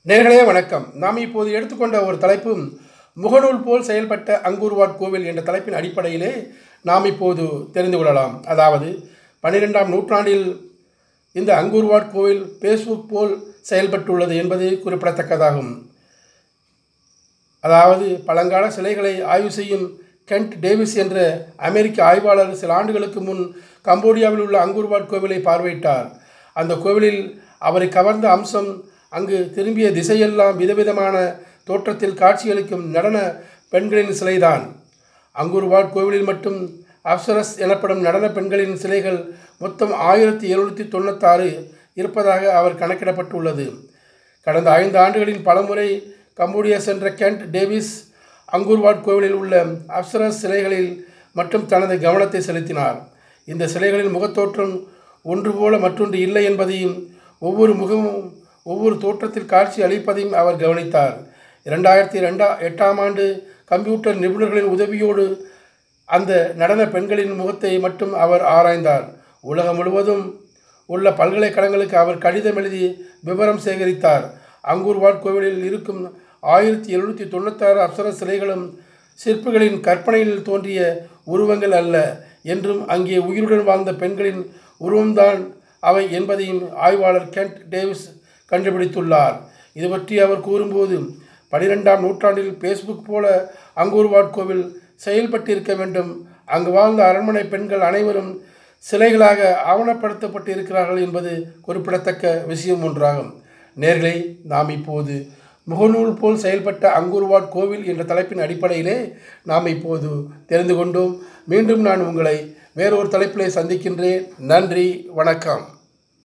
நேர்களே வணக்கம் நாம் இப்போது எடுத்துக்கொண்ட ஒரு தலைப்பு முகநூல் போல் செயல்பட்ட அங்கூர்வாட் கோவில் என்ற தலைப்பின் அடிப்படையிலே நாம் இப்போது தெரிந்து கொள்ளலாம் அதாவது பன்னிரெண்டாம் நூற்றாண்டில் இந்த அங்கூர்வாட் கோவில் ஃபேஸ்புக் போல் செயல்பட்டுள்ளது என்பது குறிப்பிடத்தக்கதாகும் அதாவது பழங்கால சிலைகளை ஆய்வு செய்யும் கென்ட் டேவிஸ் என்ற அமெரிக்க ஆய்வாளர் சில ஆண்டுகளுக்கு முன் கம்போடியாவில் உள்ள அங்கூர்வாட் கோவிலை பார்வையிட்டார் அந்த கோவிலில் அவரை கவர்ந்த அம்சம் அங்கு திரும்பிய திசையெல்லாம் விதவிதமான தோற்றத்தில் காட்சியளிக்கும் நடன பெண்களின் சிலைதான் அங்கூர்வாட் கோவிலில் மட்டும் அப்சரஸ் எனப்படும் நடன பெண்களின் சிலைகள் மொத்தம் ஆயிரத்தி எழுநூற்றி தொண்ணூத்தாறு இருப்பதாக அவர் கணக்கிடப்பட்டுள்ளது கடந்த ஐந்து ஆண்டுகளின் பலமுறை கம்போடியா சென்ற கென்ட் டேவிஸ் அங்கூர்வாட் கோவிலில் உள்ள அப்சரஸ் சிலைகளில் மட்டும் தனது கவனத்தை செலுத்தினார் இந்த சிலைகளின் முகத்தோற்றம் ஒன்று போல மற்றொன்று இல்லை என்பதையும் ஒவ்வொரு முகமும் ஒவ்வொரு தோற்றத்தில் காட்சி அளிப்பதையும் அவர் கவனித்தார் இரண்டாயிரத்தி ரெண்டா எட்டாம் ஆண்டு கம்ப்யூட்டர் நிபுணர்களின் உதவியோடு அந்த நடன பெண்களின் முகத்தை மட்டும் அவர் ஆராய்ந்தார் உலகம் முழுவதும் உள்ள பல்கலைக்கழகங்களுக்கு அவர் கடிதம் எழுதி விவரம் சேகரித்தார் அங்கூர்வாட் கோவிலில் இருக்கும் ஆயிரத்தி எழுநூற்றி தொண்ணூத்தாறு அப்சர சிலைகளும் சிற்பிகளின் கற்பனையில் தோன்றிய உருவங்கள் அல்ல என்றும் அங்கே உயிருடன் வாழ்ந்த பெண்களின் உருவம்தான் அவை என்பதையும் ஆய்வாளர் கென்ட் டேவிஸ் கண்டுபிடித்துள்ளார் இது பற்றி அவர் கூறும்போது பனிரெண்டாம் நூற்றாண்டில் ஃபேஸ்புக் போல அங்கூர்வாட் கோவில் செயல்பட்டிருக்க வேண்டும் அங்கு வாழ்ந்த அரண்மனை பெண்கள் அனைவரும் சிலைகளாக ஆவணப்படுத்தப்பட்டு இருக்கிறார்கள் என்பது குறிப்பிடத்தக்க விஷயம் ஒன்றாகும் நேர்களை நாம் இப்போது முகநூல் போல் செயல்பட்ட அங்கூர்வாட் கோவில் என்ற தலைப்பின் அடிப்படையிலே நாம் இப்போது தெரிந்து கொண்டோம் மீண்டும் நான் உங்களை வேறொரு தலைப்பிலே சந்திக்கின்றேன் நன்றி வணக்கம்